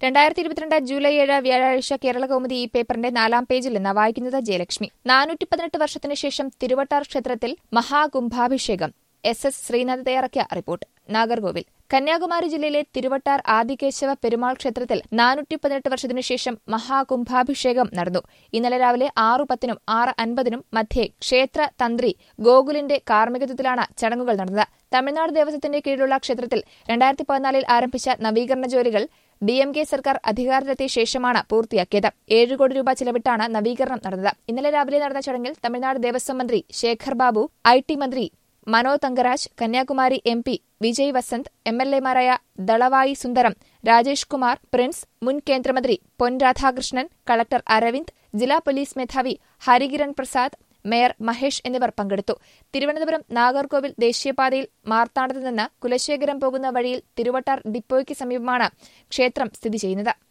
രണ്ടായിരത്തി ഇരുപത്തിരണ്ട് ജൂലൈ ഏഴ് വ്യാഴാഴ്ച കേരള കൗമുദി ഈ പേപ്പറിന്റെ നാലാം പേജിൽ നിന്ന് വായിക്കുന്നത് ജയലക്ഷ്മി നാനൂറ്റി പതിനെട്ട് വർഷത്തിന് ശേഷം തിരുവട്ടാർ ക്ഷേത്രത്തിൽ മഹാകുംഭാഭിഷേകം എസ് എസ് ശ്രീനാഥ് തയ്യാറാക്കിയ റിപ്പോർട്ട് നാഗർകോവിൽ കന്യാകുമാരി ജില്ലയിലെ തിരുവട്ടാർ ആദികേശവ പെരുമാൾ ക്ഷേത്രത്തിൽ നാനൂറ്റി പതിനെട്ട് വർഷത്തിനു ശേഷം മഹാകുംഭാഭിഷേകം നടന്നു ഇന്നലെ രാവിലെ ആറു പത്തിനും ആറ് അൻപതിനും മധ്യേ ക്ഷേത്ര തന്ത്രി ഗോകുലിന്റെ കാർമ്മികത്വത്തിലാണ് ചടങ്ങുകൾ നടന്നത് തമിഴ്നാട് ദേവസ്വത്തിന്റെ കീഴിലുള്ള ക്ഷേത്രത്തിൽ രണ്ടായിരത്തി പതിനാലിൽ ആരംഭിച്ച നവീകരണ ജോലികൾ ഡി എം കെ സർക്കാർ അധികാരത്തിലെത്തിയ ശേഷമാണ് പൂർത്തിയാക്കിയത് ഏഴ് കോടി രൂപ ചിലവിട്ടാണ് നവീകരണം നടന്നത് ഇന്നലെ രാവിലെ നടന്ന ചടങ്ങിൽ തമിഴ്നാട് ദേവസ്വം മന്ത്രി ശേഖർ ബാബു ഐ ടി മന്ത്രി Mano Thangaraj Kanyakumari M P Vijay Vasanth M L എമാരായ ദളവായി സുന്ദരം രാജേഷ് കുമാർ പ്രിൻസ് മുൻ കേന്ദ്രമന്ത്രി പൊൻ രാധാകൃഷ്ണൻ കളക്ടർ അരവിന്ദ് ജില്ലാ പോലീസ് മേധാവി ഹരികിരൺ പ്രസാദ് മേയർ മഹേഷ് എന്നിവർ പങ്കെടുത്തു തിരുവനന്തപുരം നാഗർകോവിൽ ദേശീയപാതയിൽ മാർത്താണ്ഡത്ത് നിന്ന് കുലശേഖരം പോകുന്ന വഴിയിൽ തിരുവട്ടാർ ഡിപ്പോയ്ക്ക് സമീപമാണ് ക്ഷേത്രം സ്ഥിതി ചെയ്യുന്നത്